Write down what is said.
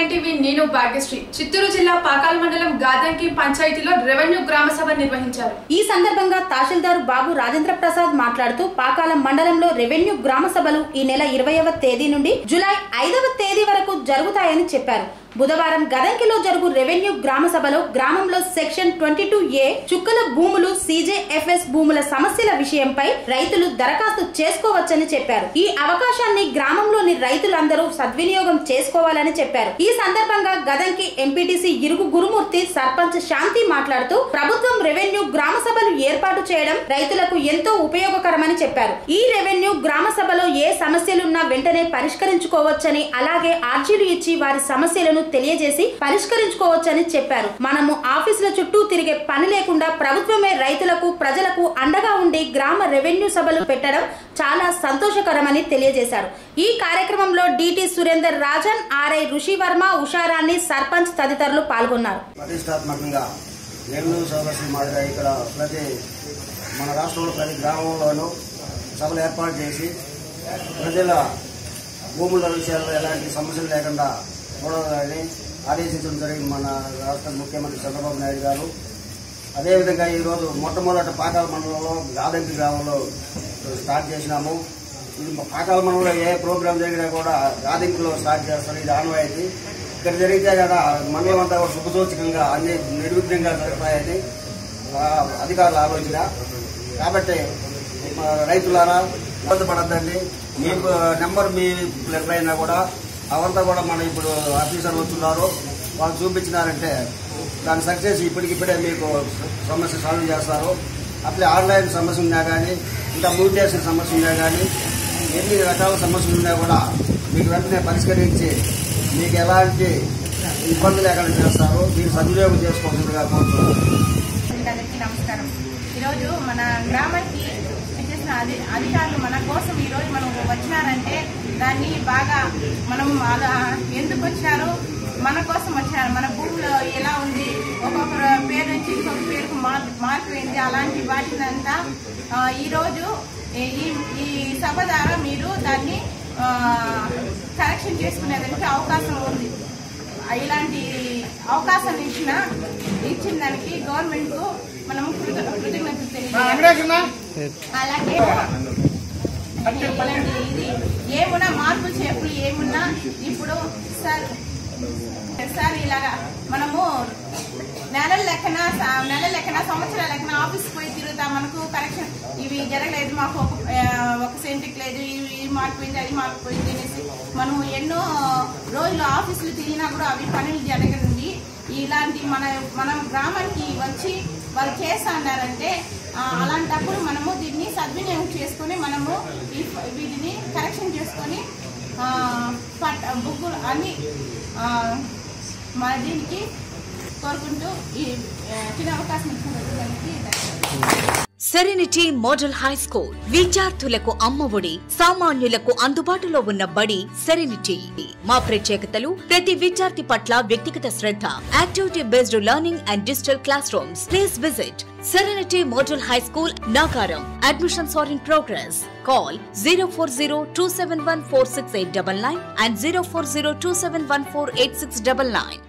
nine TV నేను భాగ్యశ్రీ చిత్తూరు జిల్లా పాకాల మండలం గాదంకి పంచాయతీలో రెవెన్యూ గ్రామ సభ నిర్వహించారు ఈ సందర్భంగా తహసీల్దార్ బాబు రాజేంద్ర ప్రసాద్ మాట్లాడుతూ పాకాల మండలంలో రెవెన్యూ గ్రామ సభలు ఈ నెల ఇరవైవ తేదీ నుండి జూలై ఐదవ తేదీ వరకు జరుగుతాయని చెప్పారు బుధవారం గదంకిలో జరుగు రెవెన్యూ గ్రామ సభలో గ్రామంలో సెక్షన్ ట్వంటీ టూ ఏ చుక్కల భూములు సీజేఎఫ్ఎస్ భూముల సమస్యల విషయంపై రైతులు దరఖాస్తు చేసుకోవచ్చని చెప్పారు ఈ అవకాశాన్ని గ్రామంలోని రైతులందరూ సద్వినియోగం చేసుకోవాలని చెప్పారు ఈ సందర్భంగా గదంకి ఎంపీటీసీ ఇరుగు గురుమూర్తి సర్పంచ్ శాంతి మాట్లాడుతూ ప్రభుత్వం రెవెన్యూ గ్రామ సభలు ఏర్పాటు చేయడం రైతులకు ఎంతో ఉపయోగకరమని చెప్పారు ఈ రెవెన్యూ గ్రామ సభలో ఏ సమస్యలున్నా వెంటనే పరిష్కరించుకోవచ్చని అలాగే ఆర్జీలు ఇచ్చి వారి సమస్యలను తెలియజేసి పరిష్కరించుకోవచ్చని చెప్పారు మనము ఆఫీసుల చుట్టూ తిరిగే పని లేకుండా ప్రభుత్వమే రైతులకు ప్రజలకు అండగా ఉండి గ్రామ రెవెన్యూ సభలు పెట్టడం చాలా సంతోషకరమని తెలియజేశారు ఈ కార్యక్రమంలో డిటి సురేందర్ రాజన్ ఆర్ఐ ఋషివర్మ ఉషారాణి సర్పంచ్ తదితరులు పాల్గొన్నారు ప్రతిష్టాత్మకంగా రెవెన్యూ సదస్సు మాదిరిగా ఇక్కడ ప్రతి మన రాష్ట్రంలో ప్రతి గ్రామంలోనూ సభలు ఏర్పాటు చేసి ప్రజల భూముల విషయాల్లో ఎలాంటి సమస్యలు లేకుండా చూడాలని ఆదేశించడం జరిగింది మన రాష్ట్ర ముఖ్యమంత్రి చంద్రబాబు నాయుడు గారు అదేవిధంగా ఈరోజు మొట్టమొదటి పాకాల మండలంలో గాదంకి గ్రామంలో స్టార్ట్ చేసినాము ఇది పాకాల మండలంలో ఏ ప్రోగ్రాం జరిగినా కూడా గాదింకిలో స్టార్ట్ చేస్తారు ఇది ఆనవాయితీ ఇక్కడ జరిగితే కదా మండలం అంతా కూడా శుభసూచకంగా అన్ని నిర్విఘ్నంగా జరుగుతాయని ఆ, అధికారుల ఆలోచన కాబట్టి మా రైతులారా ఇబ్బంది పడద్దండి మీకు నెంబర్ మీ లెటర్ అయినా కూడా అవంతా కూడా మన ఇప్పుడు ఆఫీసర్లు వస్తున్నారు వాళ్ళు చూపించినారంటే దాని సక్సెస్ ఇప్పటికిప్పుడే మీకు సమస్య సాల్వ్ చేస్తారు అట్లే ఆన్లైన్ సమస్య ఉన్నా కానీ ఇంకా మ్యూటేషన్ సమస్య ఉన్నా కానీ ఎన్ని రకాల సమస్యలు ఉన్నా కూడా మీకు వెంటనే పరిష్కరించి మీకు ఎలాంటి ఇబ్బంది లేకుండా చేస్తారు మీరు సద్వినియోగం చేసుకోవాల్సిందిగా కోరుతున్నాను అందరికీ నమస్కారం ఈరోజు మన గ్రామానికి వచ్చేసిన అధి అధికారులు మన కోసం ఈరోజు మనం వచ్చినారంటే దాన్ని బాగా మనం అలా ఎందుకు వచ్చినారు మన కోసం వచ్చినారు మన భూమిలో ఎలా ఉంది ఒక్కొక్క పేరు నుంచి ఇంకొక పేరుకు మార్ మారిపోయింది అలాంటి వాటినంతా ఆ, ఈరోజు ఈ ఈ సభ ద్వారా మీరు దాన్ని ఆ, కరెక్షన్ చేసుకునేదానికి అవకాశం ఉంది ఇలాంటి అవకాశం ఇచ్చిన ఇచ్చిన దానికి గవర్నమెంట్ కు మనం కృత- కృతజ్ఞతలు తెలియజేయాలి అలాగే ఇలాంటి ఇది ఏమున్నా మార్పులు చేపులు ఏమున్నా ఇప్పుడు సార్ సార్ ఇలాగా మనము నెలల లెక్కన స- నెలల లెక్కన సంవత్సరాల లెక్కన ఆఫీస్ పోయి తిరుగుతా మనకు కరెక్షన్ ఇవి జరగలేదు మాకు ఒక ఆ, ఒక సెంటికి లేదు ఇవి ఇది మారిపోయింది అది మారిపోయింది అనేసి మనం ఎన్నో రోజులు ఆఫీసులు తిరిగినా కూడా అవి పనులు జరగదండి ఇలాంటి మన మన గ్రామానికి వచ్చి వాళ్ళు చేస్తా అన్నారంటే ఆ, అలాంటప్పుడు మనము దీన్ని సద్వినియోగం చేసుకొని మనము ఈ వీటిని కరెక్షన్ చేసుకొని ఆ, పట్ బుక్కులు అన్ని ఆ, మన దీనికి కోరుకుంటూ ఈ ఆ, చిన్న అవకాశం ఇచ్చినందుకు దానికి ధన్యవాదాలు సెరెనిటీ మోడల్ హై స్కూల్ విద్యార్థులకు అమ్మఒడి సామాన్యులకు అందుబాటులో ఉన్న బడి సెరెనిటీ మా ప్రత్యేకతలు ప్రతి విద్యార్థి పట్ల వ్యక్తిగత శ్రద్ధ activity based learning and digital class rooms please visit serenity model high school Nakaram admissions are in progress call zero four zero two seven one four six eight double nine and zero four zero two seven one four eight six double nine